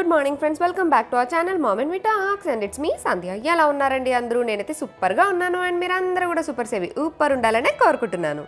good morning friends welcome back to our channel మామెన్ wit talks and it's me Sandhya ఎలా ఉన్నారండి అందరూ నేనైతే సూపర్గా ఉన్నాను అండ్ మీరు అందరూ కూడా సూపర్ సేవి సూపర్ ఉండాలనే కోరుకుంటున్నాను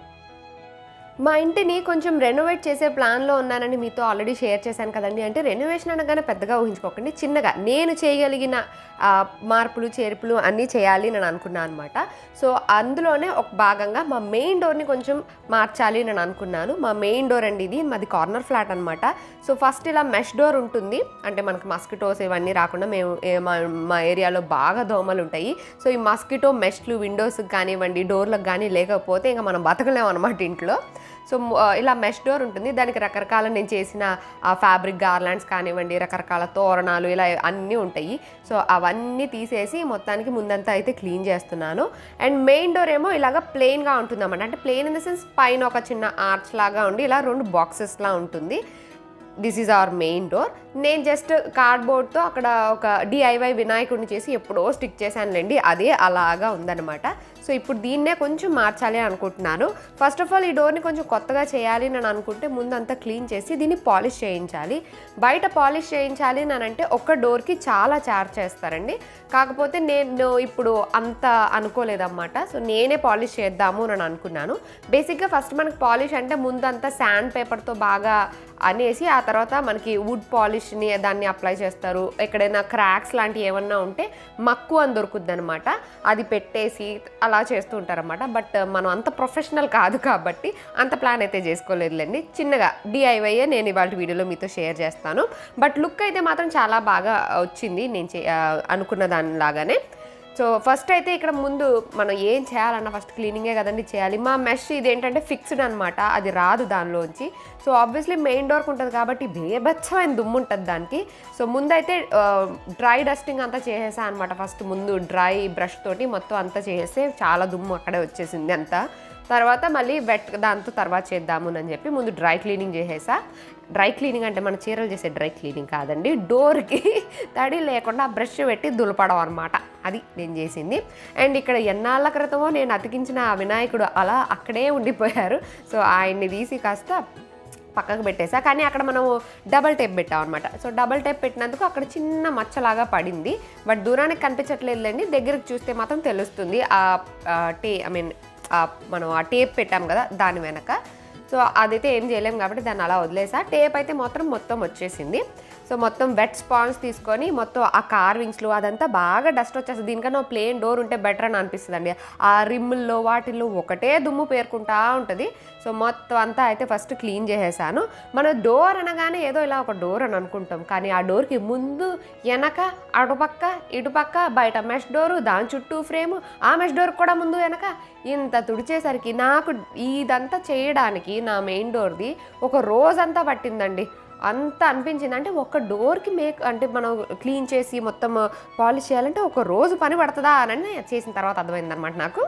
మా ఇంటిని కొంచెం రెనోవేట్ చేసే ప్లాన్లో ఉన్నానని మీతో ఆల్రెడీ షేర్ చేశాను కదండి అంటే రెనోవేషన్ అనగానే పెద్దగా ఊహించుకోకండి చిన్నగా నేను చేయగలిగిన ఆ, మార్పులు చేర్పులు అన్నీ చేయాలి నేను అనుకున్నాను అనమాట సో అందులోనే ఒక భాగంగా మా మెయిన్ డోర్ని కొంచెం మార్చాలి నేను అనుకున్నాను మా మెయిన్ డోర్ అండి ఇది మాది కార్నర్ ఫ్లాట్ అనమాట సో ఫస్ట్ ఇలా మెష్ డోర్ ఉంటుంది అంటే మనకి మస్కిటోస్ ఇవన్నీ రాకుండా మేము ఏ- మా మా ఏరియాలో బాగా దోమలు ఉంటాయి సో ఈ మస్కిటో మెష్లు విండోస్కి కానివ్వండి డోర్లకు కానీ లేకపోతే ఇంకా మనం బతకలేము అనమాట ఇంట్లో సో ము- ఆ, ఇలా మెష్ డోర్ ఉంటుంది దానికి రకరకాల నేను చేసిన ఆ ఫ్యాబ్రిక్ గార్లాండ్స్ కానివ్వండి రకరకాల తోరణాలు ఇలా అన్నీ ఉంటాయి సో అవన్నీ తీసేసి మొత్తానికి ముందంతా అయితే క్లీన్ చేస్తున్నాను అండ్ మెయిన్ డోర్ ఏమో ఇలాగ ప్లెయిన్గా ఉంటుంది అన్నమాట అంటే ప్లెయిన్ ఇన్ ద సెన్స్ పైన ఒక చిన్న ఆర్చ్ లాగా ఉండి ఇలా రెండు బాక్సెస్లా ఉంటుంది this is our main door నేను జస్ట్ కార్డ్బోర్డ్తో అక్కడ ఒక డిఐవై వినాయకుడిని చేసి ఎప్పుడో స్టిక్ చేశానులేండి అదే అలాగా ఉందన్నమాట సో ఇప్పుడు దీన్నే కొంచెం మార్చాలి అనుకుంటున్నాను ఫస్ట్ ఆఫ్ ఆల్ ఈ డోర్ని కొంచెం కొత్తగా చేయాలి నేను అనుకుంటే ముందు అంతా క్లీన్ చేసి దీన్ని పాలిష్ చేయించాలి బయట పాలిష్ చేయించాలి అని అంటే ఒక్క డోర్కి చాలా చార్జ్ చేస్తారండి కాకపోతే నేను ఇప్పుడు అంత అనుకోలేదన్నమాట సో నేనే పాలిష్ చేద్దాము అని అనుకున్నాను బేసిక్గా ఫస్ట్ మనకి పాలిష్ అంటే ముందు అంతా శాండ్ పేపర్తో బాగా అనేసి ఆ తర్వాత మనకి వుడ్ పాలిష్ని దాన్ని అప్లై చేస్తారు ఎక్కడైనా క్రాక్స్ లాంటివి ఏమన్నా ఉంటే మక్కు అని దొరుకుద్ది అనమాట అది పెట్టేసి అలా చేస్తూ ఉంటారన్నమాట బట్ మనం అంత ప్రొఫెషనల్ కాదు కాబట్టి అంత ప్లాన్ అయితే చేసుకోలేదులేండి చిన్నగా డిఐవైయే నేను ఇవాళ వీడియోలో మీతో షేర్ చేస్తాను బట్ లుక్ అయితే మాత్రం చాలా బాగా వచ్చింది నేను చే- ఆ, అనుకున్న దానిలాగానే సో ఫస్ట్ అయితే ఇక్కడ ముందు మనం ఏం చేయాలన్నా ఫస్ట్ క్లీనింగే కదండి చేయాలి మా మెష్ ఇదేంటంటే ఫిక్స్డ్ అనమాట అది రాదు దానిలోంచి సో ఆబ్వియస్లీ మెయిన్ డోర్కి ఉంటుంది కాబట్టి బేబచ్చమైన దుమ్ము ఉంటుంది దానికి సో ముందైతే డ్రై డస్టింగ్ అంతా చేసేసా అనమాట ఫస్ట్ ముందు డ్రై బ్రష్ తోటి మొత్తం అంతా చేసేస్తే చాలా దుమ్ము అక్కడే వచ్చేసింది అంతా తర్వాత మళ్ళీ వెట్ దాంతో తర్వాత చేద్దాము అని చెప్పి ముందు డ్రై క్లీనింగ్ చేసేసా డ్రై క్లీనింగ్ అంటే మన చీరలు చేసే డ్రై క్లీనింగ్ కాదండి డోర్కి తడి లేకుండా బ్రష్ పెట్టి దులపడం అనమాట అది నేను చేసింది అండ్ ఇక్కడ ఎన్నాళ్ళ క్రితమో నేను అతికించిన ఆ వినాయకుడు అలా అక్కడే ఉండిపోయారు సో ఆయన్ని తీసి కాస్త పక్కకు పెట్టేసా కానీ అక్కడ మనం డబల్ టేప్ పెట్టాం అనమాట సో డబల్ టేప్ పెట్టినందుకు అక్కడ చిన్న మచ్చలాగా పడింది బట్ దూరానికి కనిపించట్లేదులేండి దగ్గరికి చూస్తే మాత్రం తెలుస్తుంది ఆ ఆ టే ఐ మీన్ మనం ఆ టేప్ పెట్టాం కదా దాని వెనక సో అదైతే ఏం చేయలేం కాబట్టి దాన్ని అలా వదిలేసా టేప్ అయితే మాత్రం మొత్తం వచ్చేసింది సో మొత్తం వెట్ స్పాన్స్ తీసుకొని మొత్తం ఆ కార్వింగ్స్లో అదంతా బాగా డస్ట్ వచ్చేస్తుంది దీనికన్నా ప్లేన్ డోర్ ఉంటే బెటర్ అని అనిపిస్తుంది అండి ఆ రిమ్ముల్లో వాటిల్లో ఒకటే దుమ్ము పేరుకుంటా ఉంటుంది సో మొత్తం అంతా అయితే ఫస్ట్ క్లీన్ చేసేసాను మన డోర్ అనగానే ఏదో ఇలా ఒక డోర్ అని అనుకుంటాం కానీ ఆ డోర్కి ముందు వెనక అటుపక్క ఇటుపక్క బయట మెష్ డోరు దాని చుట్టూ ఫ్రేము ఆ మెష్ డోర్ కూడా ముందు వెనక ఇంత తుడిచేసరికి నాకు ఇదంతా చేయడానికి నా మెయిన్ డోర్ది ఒక రోజంతా పట్టిందండి అంత అనిపించింది అంటే ఒక డోర్కి మేక్ అంటే మనం క్లీన్ చేసి మొత్తం పాలిష్ చేయాలంటే ఒక రోజు పని పడుతుందా అని చేసిన తర్వాత అర్థమైందనమాట నాకు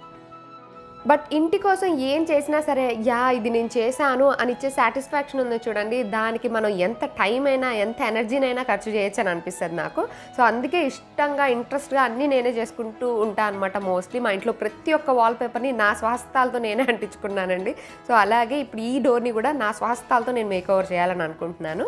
బట్ ఇంటి కోసం ఏం చేసినా సరే యా ఇది నేను చేశాను అని ఇచ్చే సాటిస్ఫాక్షన్ ఉంది చూడండి దానికి మనం ఎంత టైం అయినా ఎంత ఎనర్జీనైనా ఖర్చు చేయొచ్చు అని అనిపిస్తుంది నాకు సో అందుకే ఇష్టంగా ఇంట్రెస్ట్గా అన్నీ నేనే చేసుకుంటూ ఉంటాను అనమాట మోస్ట్లీ మా ఇంట్లో ప్రతి ఒక్క వాల్ పేపర్ని నా స్వహస్తాలతో నేనే అంటించుకున్నానండి సో అలాగే ఇప్పుడు ఈ డోర్ని కూడా నా స్వహస్తాలతో నేను మేక్ ఓవర్ చేయాలని అనుకుంటున్నాను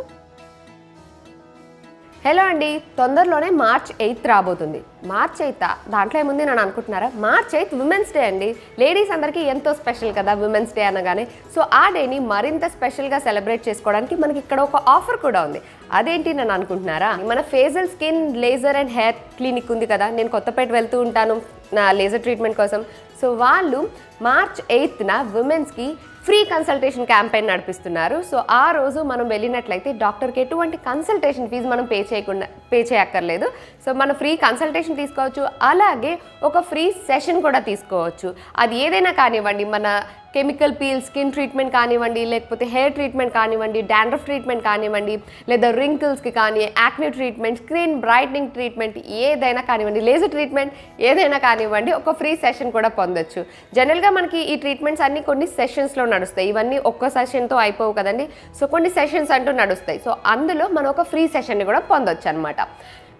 హలో అండి తొందరలోనే మార్చ్ ఎయిత్ రాబోతుంది మార్చ్ ఎయిత్ దాంట్లో ఏముంది నేను అనుకుంటున్నారా మార్చ్ ఎయిత్ ఉమెన్స్ డే అండి లేడీస్ అందరికీ ఎంతో స్పెషల్ కదా ఉమెన్స్ డే అనగానే సో ఆ డేని మరింత స్పెషల్గా సెలబ్రేట్ చేసుకోవడానికి మనకి ఇక్కడ ఒక ఆఫర్ కూడా ఉంది అదేంటి నేను అనుకుంటున్నారా మన facial skin laser and hair clinic ఉంది కదా నేను కొత్తపేట వెళ్తూ ఉంటాను నా లేజర్ ట్రీట్మెంట్ కోసం సో వాళ్ళు మార్చ్ ఎయిత్న ఉమెన్స్కి ఫ్రీ కన్సల్టేషన్ క్యాంపెయిన్ నడిపిస్తున్నారు సో ఆ రోజు మనం వెళ్ళినట్లయితే డాక్టర్కి ఎటువంటి కన్సల్టేషన్ ఫీజు మనం పే చేయకుండా పే చేయక్కర్లేదు సో మనం ఫ్రీ కన్సల్టేషన్ తీసుకోవచ్చు అలాగే ఒక ఫ్రీ సెషన్ కూడా తీసుకోవచ్చు అది ఏదైనా కానివ్వండి మన కెమికల్ పీల్ స్కిన్ ట్రీట్మెంట్ కానివ్వండి లేకపోతే హెయిర్ ట్రీట్మెంట్ కానివ్వండి డాండ్రఫ్ ట్రీట్మెంట్ కానివ్వండి లేదా రింకిల్స్కి కానీ acne treatment screen brightening treatment ఏదైనా కానివ్వండి లేజర్ ట్రీట్మెంట్ ఏదైనా కానివ్వండి ఒక ఫ్రీ సెషన్ కూడా పొందొచ్చు జనరల్గా మనకి ఈ ట్రీట్మెంట్స్ అన్ని కొన్ని సెషన్స్లో నడుస్తాయి ఇవన్నీ ఒక్క సెషన్తో అయిపోవు కదండి సో కొన్ని సెషన్స్ అంటూ నడుస్తాయి సో అందులో మనం ఒక ఫ్రీ సెషన్ని కూడా పొందొచ్చు అనమాట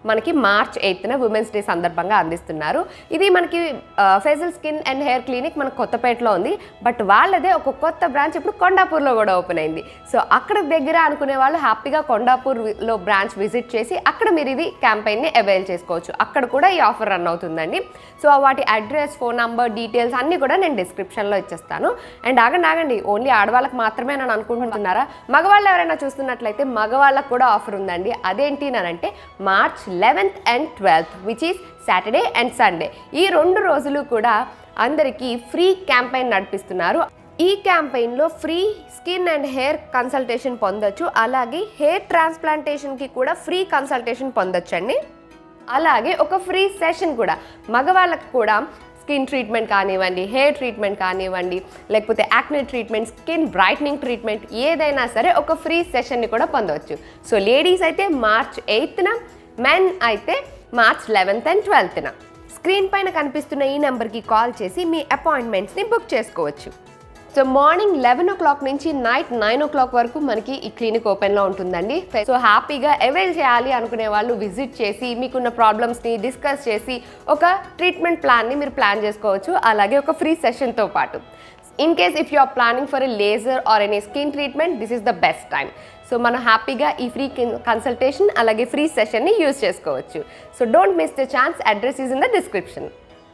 మనకి మార్చ్ ఎయిత్న ఉమెన్స్ డే సందర్భంగా అందిస్తున్నారు ఇది మనకి facial skin and hair clinic మన కొత్తపేటలో ఉంది బట్ వాళ్ళదే ఒక కొత్త బ్రాంచ్ ఇప్పుడు కొండాపూర్లో కూడా ఓపెన్ అయింది సో అక్కడ దగ్గర అనుకునే వాళ్ళు హ్యాపీగా కొండాపూర్లో బ్రాంచ్ విజిట్ చేసి అక్కడ మీరు ఇది క్యాంపెయిన్ని అవైల్ చేసుకోవచ్చు అక్కడ కూడా ఈ ఆఫర్ రన్ అవుతుందండి సో వాటి అడ్రస్ ఫోన్ నంబర్ డీటెయిల్స్ అన్నీ కూడా నేను డిస్క్రిప్షన్లో ఇచ్చేస్తాను అండ్ ఆగండి ఆగండి ఓన్లీ ఆడవాళ్ళకి మాత్రమే నేను అనుకుంటున్నారా మగవాళ్ళు ఎవరైనా చూస్తున్నట్లయితే మగవాళ్ళకు కూడా ఆఫర్ ఉందండి అదేంటి అంటే March eleventh and twelfth which is Saturday and Sunday ఈ రెండు రోజులు కూడా అందరికీ ఫ్రీ క్యాంపెయిన్ నడిపిస్తున్నారు ఈ క్యాంపెయిన్లో free skin and hair consultation పొందొచ్చు అలాగే హెయిర్ ట్రాన్స్ప్లాంటేషన్కి కూడా ఫ్రీ కన్సల్టేషన్ పొందొచ్చండి అలాగే ఒక ఫ్రీ సెషన్ కూడా మగవాళ్ళకి కూడా స్కిన్ ట్రీట్మెంట్ కానివ్వండి హెయిర్ ట్రీట్మెంట్ కానివ్వండి లేకపోతే acne treatment skin brightening treatment ఏదైనా సరే ఒక ఫ్రీ సెషన్ని కూడా పొందవచ్చు సో లేడీస్ అయితే మార్చ్ ఎయిత్న మెన్ అయితే మార్చ్ లెవెన్త్ అండ్ ట్వెల్త్న స్క్రీన్ పైన కనిపిస్తున్న ఈ నెంబర్కి కాల్ చేసి మీ అపాయింట్మెంట్స్ని బుక్ చేసుకోవచ్చు so morning eleven o'clock నుంచి నైట్ నైన్ ఓ క్లాక్ వరకు మనకి ఈ క్లినిక్ ఓపెన్లో ఉంటుందండి సో హ్యాపీగా అవైల్ చేయాలి అనుకునే వాళ్ళు విజిట్ చేసి మీకున్న ప్రాబ్లమ్స్ని డిస్కస్ చేసి ఒక ట్రీట్మెంట్ ప్లాన్ని మీరు ప్లాన్ చేసుకోవచ్చు అలాగే ఒక ఫ్రీ సెషన్తో పాటు in case if you are planning for a laser or any skin treatment this is the best time so మనం హ్యాపీగా ఈ ఫ్రీ కన్సల్టేషన్ అలాగే ఫ్రీ సెషన్ని యూజ్ చేసుకోవచ్చు so don't miss the chance address is in the description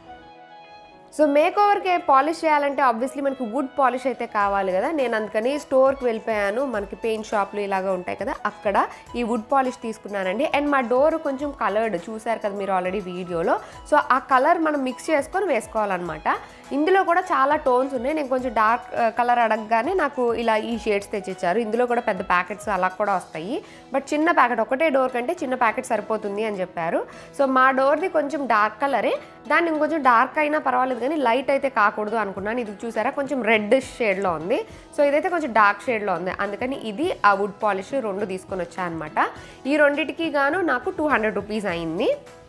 so మేక్ ఓవర్కి polish చేయాలంటే obviously మనకి వుడ్ పాలిష్ అయితే కావాలి కదా నేను అందుకని స్టోర్కి వెళ్ళిపోయాను మనకి పెయింట్ షాప్లు ఇలాగా ఉంటాయి కదా అక్కడ ఈ వుడ్ పాలిష్ తీసుకున్నానండి అండ్ మా డోర్ కొంచెం కలర్డ్ చూసారు కదా మీరు ఆల్రెడీ వీడియోలో సో ఆ కలర్ మనం మిక్స్ చేసుకొని వేసుకోవాలన్నమాట ఇందులో కూడా చాలా టోన్స్ ఉన్నాయి నేను కొంచెం డార్క్ కలర్ అడగగానే నాకు ఇలా ఈ షేడ్స్ తెచ్చిచ్చారు ఇందులో కూడా పెద్ద ప్యాకెట్స్ అలా కూడా వస్తాయి బట్ చిన్న ప్యాకెట్ ఒకటే డోర్ కంటే చిన్న ప్యాకెట్ సరిపోతుంది అని చెప్పారు సో మా డోర్ది కొంచెం డార్క్ కలరే దాన్ని ఇంకొంచెం డార్క్ అయినా పర్వాలేదు కానీ లైట్ అయితే కాకూడదు అనుకున్నాను ఇది చూసారా కొంచెం రెడ్ షేడ్లో ఉంది సో ఇదైతే కొంచెం డార్క్ షేడ్లో ఉంది అందుకని ఇది ఆ వుడ్ పాలిష్ రెండు తీసుకొని వచ్చా అనమాట ఈ రెండిటికి గాను నాకు టూ హండ్రెడ్ రూపీస్ అయింది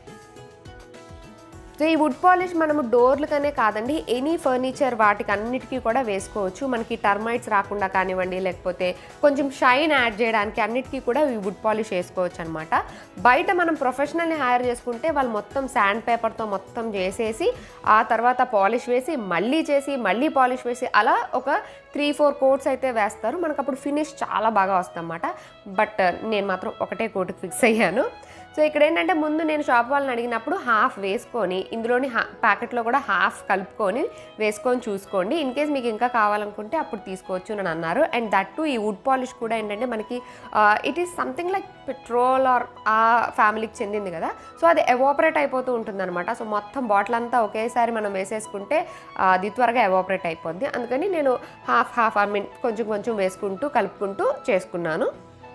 సో ఈ వుడ్ పాలిష్ మనము డోర్లకనే కాదండి ఎనీ ఫర్నిచర్ వాటికి అన్నిటికీ కూడా వేసుకోవచ్చు మనకి టర్మైట్స్ రాకుండా కానివ్వండి లేకపోతే కొంచెం షైన్ యాడ్ చేయడానికి అన్నిటికీ కూడా ఈ వుడ్ పాలిష్ వేసుకోవచ్చు అనమాట బయట మనం ప్రొఫెషనల్ని హైర్ చేసుకుంటే వాళ్ళు మొత్తం శాండ్ పేపర్తో మొత్తం చేసేసి ఆ తర్వాత పాలిష్ వేసి మళ్ళీ చేసి మళ్ళీ పాలిష్ వేసి అలా ఒక త్రీ ఫోర్ కోట్స్ అయితే వేస్తారు మనకు అప్పుడు ఫినిష్ చాలా బాగా వస్తుందన్నమాట బట్ నేను మాత్రం ఒకటే కోటుకి ఫిక్స్ అయ్యాను సో ఇక్కడ ఏంటంటే ముందు నేను షాప్ వాళ్ళని అడిగినప్పుడు హాఫ్ వేసుకొని ఇందులోని హా ప్యాకెట్లో కూడా హాఫ్ కలుపుకొని వేసుకొని చూసుకోండి ఇన్ కేస్ మీకు ఇంకా కావాలనుకుంటే అప్పుడు తీసుకోవచ్చు అని అన్నారు అండ్ దట్ టు ఈ వుడ్ పాలిష్ కూడా ఏంటంటే మనకి it is something like petrol or ఆ ఫ్యామిలీకి చెందింది కదా సో అది ఎవాపరేట్ అయిపోతూ ఉంటుందన్నమాట సో మొత్తం బాటిల్ అంతా ఒకేసారి మనం వేసేసుకుంటే ఆ, అది త్వరగా ఎవాపరేట్ అయిపోద్ది అందుకని నేను హాఫ్ హాఫ్ ఐ మీన్ కొంచెం కొంచెం వేసుకుంటూ కలుపుకుంటూ చేసుకున్నాను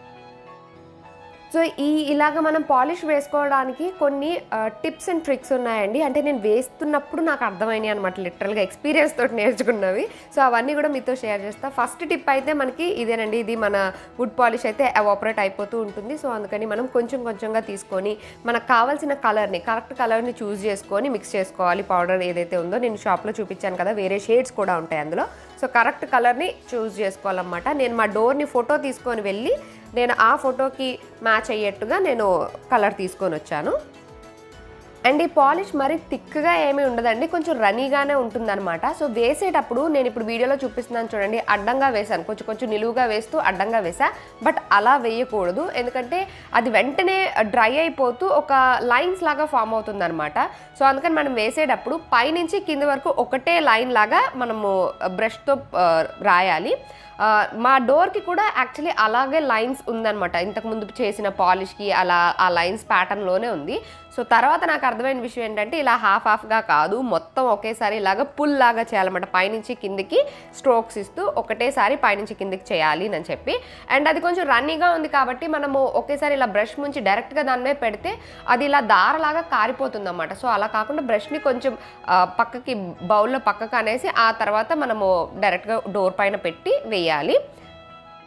సో ఈ ఇలాగ మనం పాలిష్ వేసుకోవడానికి కొన్ని టిప్స్ అండ్ ట్రిక్స్ ఉన్నాయండి అంటే నేను వేస్తున్నప్పుడు నాకు అర్థమైనాయి అనమాట లిటరల్గా ఎక్స్పీరియన్స్ తోటి నేర్చుకున్నవి సో అవన్నీ కూడా మీతో షేర్ చేస్తా ఫస్ట్ టిప్ అయితే మనకి ఇదేనండి ఇది మన వుడ్ పాలిష్ అయితే ఎవాపరేట్ అయిపోతూ ఉంటుంది సో అందుకని మనం కొంచెం కొంచెంగా తీసుకొని మనకు కావాల్సిన కలర్ని కరెక్ట్ కలర్ని చూస్ చేసుకొని మిక్స్ చేసుకోవాలి పౌడర్ ఏదైతే ఉందో నేను షాప్లో చూపించాను కదా వేరే షేడ్స్ కూడా ఉంటాయి అందులో సో కరెక్ట్ కలర్ని చూస్ చేసుకోవాలన్నమాట నేను మా డోర్ని ఫోటో తీసుకొని వెళ్ళి నేను ఆ ఫోటోకి మ్యాచ్ అయ్యేట్టుగా నేను కలర్ తీసుకొని వచ్చాను అండ్ ఈ పాలిష్ మరి థిక్గా ఏమీ ఉండదండి కొంచెం రనీగానే ఉంటుందన్నమాట సో వేసేటప్పుడు నేను ఇప్పుడు వీడియోలో చూపిస్తున్నాను చూడండి అడ్డంగా వేసాను కొంచెం కొంచెం నిలువుగా వేస్తూ అడ్డంగా వేసా బట్ అలా వేయకూడదు ఎందుకంటే అది వెంటనే డ్రై అయిపోతూ ఒక లైన్స్ లాగా ఫామ్ అవుతుంది సో అందుకని మనం వేసేటప్పుడు పైనుంచి కింద వరకు ఒకటే లైన్ లాగా మనము బ్రష్తో రాయాలి ఆ, మా డోర్కి కూడా యాక్చువల్లీ అలాగే లైన్స్ ఉందన్నమాట ఇంతకుముందు చేసిన పాలిష్కి అలా ఆ లైన్స్ ప్యాటర్న్లోనే ఉంది సో తర్వాత నాకు అర్థమైన విషయం ఏంటంటే ఇలా హాఫ్ హాఫ్గా కాదు మొత్తం ఒకేసారి ఇలాగ పుల్ లాగా చేయాలన్నమాట పైనుంచి కిందికి స్ట్రోక్స్ ఇస్తూ ఒకటేసారి పైనుంచి కిందికి చేయాలి అని చెప్పి అండ్ అది కొంచెం రన్నీగా ఉంది కాబట్టి మనము ఒకేసారి ఇలా బ్రష్ ముంచి డైరెక్ట్గా దాని మీద పెడితే అది ఇలా దారలాగా కారిపోతుంది అన్నమాట సో అలా కాకుండా బ్రష్ని కొంచెం ఆ, పక్కకి బౌల్లో పక్కకు అనేసి ఆ తర్వాత మనము డైరెక్ట్గా డోర్ పైన పెట్టి వేయాలి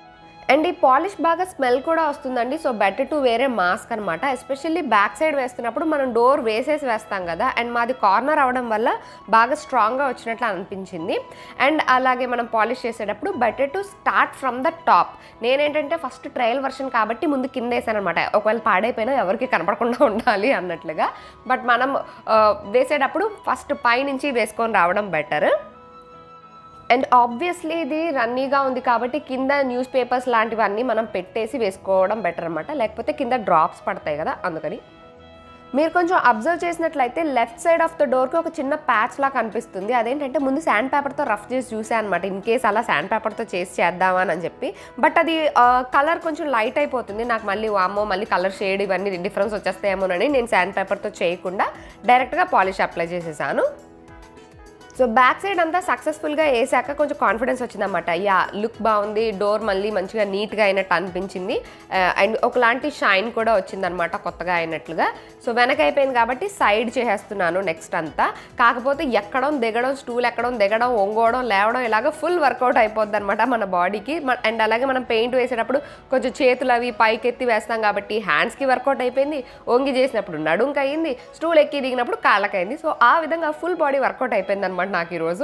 అండ్ ఈ పాలిష్ బాగా స్మెల్ కూడా వస్తుందండి సో బెటర్ టు వేరే మాస్క్ అనమాట ఎస్పెషల్లీ బ్యాక్ సైడ్ వేస్తున్నప్పుడు మనం డోర్ వేసేసి వేస్తాం కదా అండ్ మాది కార్నర్ అవడం వల్ల బాగా స్ట్రాంగ్గా వచ్చినట్లు అనిపించింది అండ్ అలాగే మనం పాలిష్ చేసేటప్పుడు better to start from the top నేనేంటంటే ఫస్ట్ ట్రయల్ వర్షన్ కాబట్టి ముందు కింద వేసాను అనమాట ఒకవేళ పాడైపోయినా ఎవరికి కనపడకుండా ఉండాలి అన్నట్లుగా బట్ మనం ఆ, వేసేటప్పుడు ఫస్ట్ పై నుంచి వేసుకొని రావడం బెటర్ అండ్ ఆబ్వియస్లీ ఇది రన్నీగా ఉంది కాబట్టి కింద న్యూస్ పేపర్స్ లాంటివన్నీ మనం పెట్టేసి వేసుకోవడం బెటర్ అనమాట లేకపోతే కింద డ్రాప్స్ పడతాయి కదా అందుకని మీరు కొంచెం అబ్జర్వ్ చేసినట్లయితే లెఫ్ట్ సైడ్ ఆఫ్ ద డోర్కి ఒక చిన్న ప్యాచ్ లా కనిపిస్తుంది అదేంటంటే ముందు శాండ్ పేపర్తో రఫ్ చేసి చూసాను అనమాట ఇన్ కేస్ అలా శాండ్ పేపర్తో చేసి చేద్దామని అని చెప్పి బట్ అది కలర్ కొంచెం లైట్ అయిపోతుంది నాకు మళ్ళీ వామో మళ్ళీ కలర్ షేడ్ ఇవన్నీ డిఫరెన్స్ వచ్చేస్తాయేమోనని నేను శాండ్ పేపర్తో చేయకుండా డైరెక్ట్గా పాలిష్ అప్లై చేసేసాను సో బ్యాక్ సైడ్ అంతా సక్సెస్ఫుల్గా వేసాక కొంచెం కాన్ఫిడెన్స్ వచ్చిందన్నమాట యా లుక్ బాగుంది డోర్ మళ్ళీ మంచిగా నీట్గా అయినట్టు అనిపించింది అండ్ ఒకలాంటి షైన్ కూడా వచ్చిందనమాట కొత్తగా అయినట్లుగా సో వెనక అయిపోయింది కాబట్టి సైడ్ చేసేస్తున్నాను నెక్స్ట్ అంతా కాకపోతే ఎక్కడం దిగడం స్టూల్ ఎక్కడం దిగడం ఒంగోవడం లేవడం ఇలాగ ఫుల్ వర్కౌట్ అయిపోద్ది అనమాట మన బాడీకి అండ్ అలాగే మనం పెయింట్ వేసేటప్పుడు కొంచెం చేతులు అవి పైకెత్తి వేస్తాం కాబట్టి హ్యాండ్స్కి వర్కౌట్ అయిపోయింది ఒంగి చేసినప్పుడు నడుంకి అయింది స్టూల్ ఎక్కి దిగినప్పుడు కాళ్ళకైంది సో ఆ విధంగా ఫుల్ బాడీ వర్కౌట్ అయిపోయింది అనమాట నాకు ఈరోజు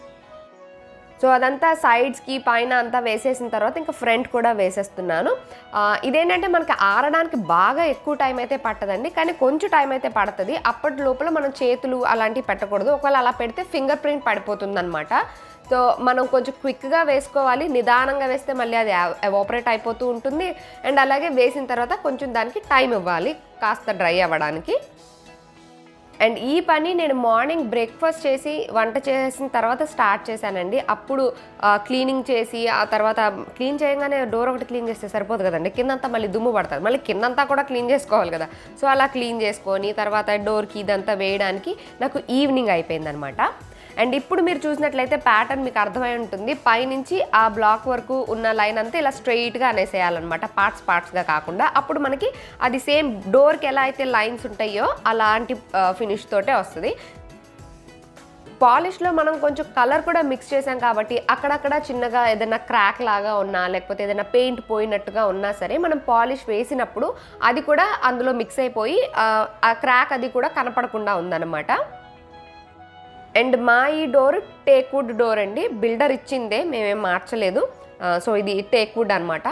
సో అదంతా సైడ్స్కి పైన అంతా వేసేసిన తర్వాత ఇంకా ఫ్రంట్ కూడా వేసేస్తున్నాను ఆ, ఇదేంటంటే మనకి ఆరడానికి బాగా ఎక్కువ టైం అయితే పట్టదండి కానీ కొంచెం టైం అయితే పడుతుంది అప్పటి లోపల మనం చేతులు అలాంటివి పెట్టకూడదు ఒకవేళ అలా పెడితే ఫింగర్ ప్రింట్ పడిపోతుంది అనమాట సో మనం కొంచెం క్విక్గా వేసుకోవాలి నిదానంగా వేస్తే మళ్ళీ అది ఎవాపరేట్ అయిపోతూ ఉంటుంది అండ్ అలాగే వేసిన తర్వాత కొంచెం దానికి టైం ఇవ్వాలి కాస్త డ్రై అవ్వడానికి అండ్ ఈ పని నేను మార్నింగ్ బ్రేక్ఫాస్ట్ చేసి వంట చేసిన తర్వాత స్టార్ట్ చేశానండి అప్పుడు క్లీనింగ్ చేసి ఆ తర్వాత క్లీన్ చేయగానే డోర్ ఒకటి క్లీన్ చేస్తే సరిపోదు కదండి కిందంతా మళ్ళీ దుమ్ము పడుతుంది మళ్ళీ కిందంతా కూడా క్లీన్ చేసుకోవాలి కదా సో అలా క్లీన్ చేసుకొని తర్వాత డోర్కి ఇదంతా వేయడానికి నాకు ఈవినింగ్ అయిపోయిందనమాట అండ్ ఇప్పుడు మీరు చూసినట్లయితే ప్యాటర్న్ మీకు అర్థమై ఉంటుంది పైనుంచి ఆ బ్లాక్ వరకు ఉన్న లైన్ అంతా ఇలా స్ట్రైట్గా అనేసేయాలన్నమాట పార్ట్స్ పార్ట్స్గా కాకుండా అప్పుడు మనకి అది సేమ్ డోర్కి ఎలా అయితే లైన్స్ ఉంటాయో అలాంటి ఫినిష్ తోటే వస్తుంది పాలిష్లో మనం కొంచెం కలర్ కూడా మిక్స్ చేసాం కాబట్టి అక్కడక్కడ చిన్నగా ఏదైనా క్రాక్ లాగా ఉన్నా లేకపోతే ఏదైనా పెయింట్ పోయినట్టుగా ఉన్నా సరే మనం పాలిష్ వేసినప్పుడు అది కూడా అందులో మిక్స్ అయిపోయి ఆ, ఆ క్రాక్ అది కూడా కనపడకుండా ఉందన్నమాట అండ్ మా ఈ డోర్ టేక్ వుడ్ డోర్ అండి బిల్డర్ ఇచ్చిందే మేమేం మార్చలేదు ఆ, సో ఇది టేక్ వుడ్ అనమాట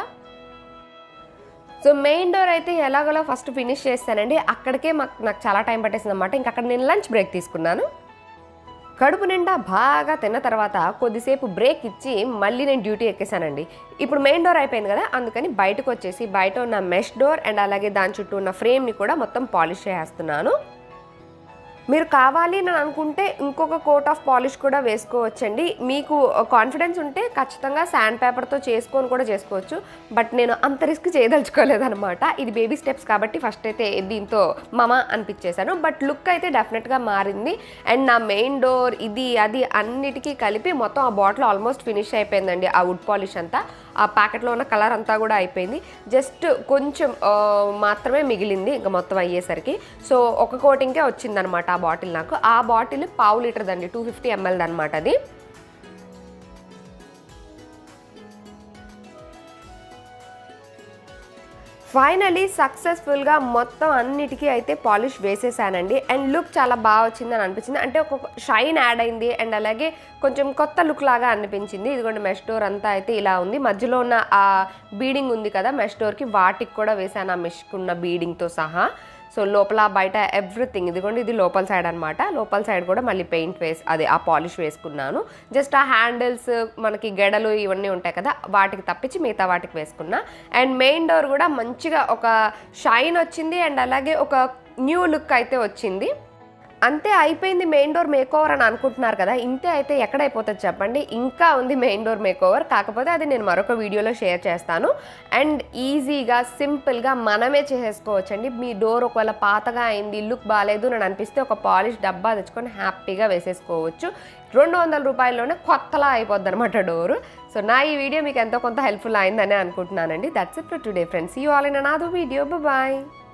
సో మెయిన్ డోర్ అయితే ఎలాగోలా ఫస్ట్ ఫినిష్ చేస్తానండి అక్కడికే మాకు నాకు చాలా టైం పట్టేసింది అనమాట ఇంకా అక్కడ నేను లంచ్ బ్రేక్ తీసుకున్నాను కడుపు నిండా బాగా తిన్న తర్వాత కొద్దిసేపు బ్రేక్ ఇచ్చి మళ్ళీ నేను డ్యూటీ ఎక్కేసానండి ఇప్పుడు మెయిన్ డోర్ అయిపోయింది కదా అందుకని బయటకు వచ్చేసి బయట ఉన్న మెష్ డోర్ అండ్ అలాగే దాని చుట్టూ ఉన్న ఫ్రేమ్ని కూడా మొత్తం పాలిష్ చేసేస్తున్నాను మీరు కావాలి అని అనుకుంటే ఇంకొక కోట్ ఆఫ్ పాలిష్ కూడా వేసుకోవచ్చండి మీకు కాన్ఫిడెన్స్ ఉంటే ఖచ్చితంగా శాండ్ పేపర్తో చేసుకొని కూడా చేసుకోవచ్చు బట్ నేను అంత రిస్క్ చేయదలుచుకోలేదన్నమాట ఇది బేబీ స్టెప్స్ కాబట్టి ఫస్ట్ అయితే దీంతో మమ అనిపించేశాను బట్ లుక్ అయితే డెఫినెట్గా మారింది అండ్ నా మెయిన్ డోర్ ఇది అది అన్నిటికీ కలిపి మొత్తం ఆ బాటిల్ ఆల్మోస్ట్ ఫినిష్ అయిపోయిందండి ఆ వుడ్ పాలిష్ అంతా ఆ ప్యాకెట్లో ఉన్న కలర్ అంతా కూడా అయిపోయింది జస్ట్ కొంచెం ఆ, మాత్రమే మిగిలింది ఇంకా మొత్తం అయ్యేసరికి సో ఒక కోటింగ్కే వచ్చిందనమాట ఆ బాటిల్ నాకు ఆ బాటిల్ పావు లీటర్ దండి టూ ఫిఫ్టీ ఎంఎల్ అనమాట అది ఫైనలీ సక్సెస్ఫుల్గా మొత్తం అన్నిటికీ అయితే పాలిష్ వేసేసానండి అండ్ లుక్ చాలా బాగా వచ్చిందని అనిపించింది అంటే ఒక షైన్ యాడ్ అయింది అండ్ అలాగే కొంచెం కొత్త లుక్ లాగా అనిపించింది ఇదిగోండి మెష్ డోర్ అంతా అయితే ఇలా ఉంది మధ్యలో ఉన్న ఆ బీడింగ్ ఉంది కదా మెష్ డోర్కి వాటికి కూడా వేసాను ఆ మెష్కి ఉన్న బీడింగ్తో సహా సో లోపల బయట ఎవ్రీథింగ్ ఇదిగోండి ఇది లోపల సైడ్ అనమాట లోపల సైడ్ కూడా మళ్ళీ పెయింట్ వేసి అదే ఆ పాలిష్ వేసుకున్నాను జస్ట్ ఆ హ్యాండిల్స్ మనకి గెడలు ఇవన్నీ ఉంటాయి కదా వాటికి తప్పించి మిగతా వాటికి వేసుకున్నా అండ్ మెయిన్ డోర్ కూడా మంచిగా ఒక షైన్ వచ్చింది అండ్ అలాగే ఒక న్యూ లుక్ అయితే వచ్చింది అంతే అయిపోయింది మెయిన్ డోర్ మేక్ ఓవర్ అని అనుకుంటున్నారు కదా ఇంతే అయితే ఎక్కడైపోతుంది చెప్పండి ఇంకా ఉంది మెయిన్ డోర్ మేక్ ఓవర్ కాకపోతే అది నేను మరొక వీడియోలో షేర్ చేస్తాను అండ్ ఈజీగా సింపుల్గా మనమే చేసేసుకోవచ్చండి మీ డోర్ ఒకవేళ పాతగా అయింది లుక్ బాగాలేదు అని అనిపిస్తే ఒక పాలిష్ డబ్బా తెచ్చుకొని హ్యాపీగా వేసేసుకోవచ్చు రెండు వందల రూపాయల్లోనే కొత్తలా అయిపోద్ది అనమాట డోరు సో నా ఈ వీడియో మీకు ఎంతో కొంత హెల్ప్ఫుల్ అయిందని అనుకుంటున్నానండి that's it for today friends you all in another video bye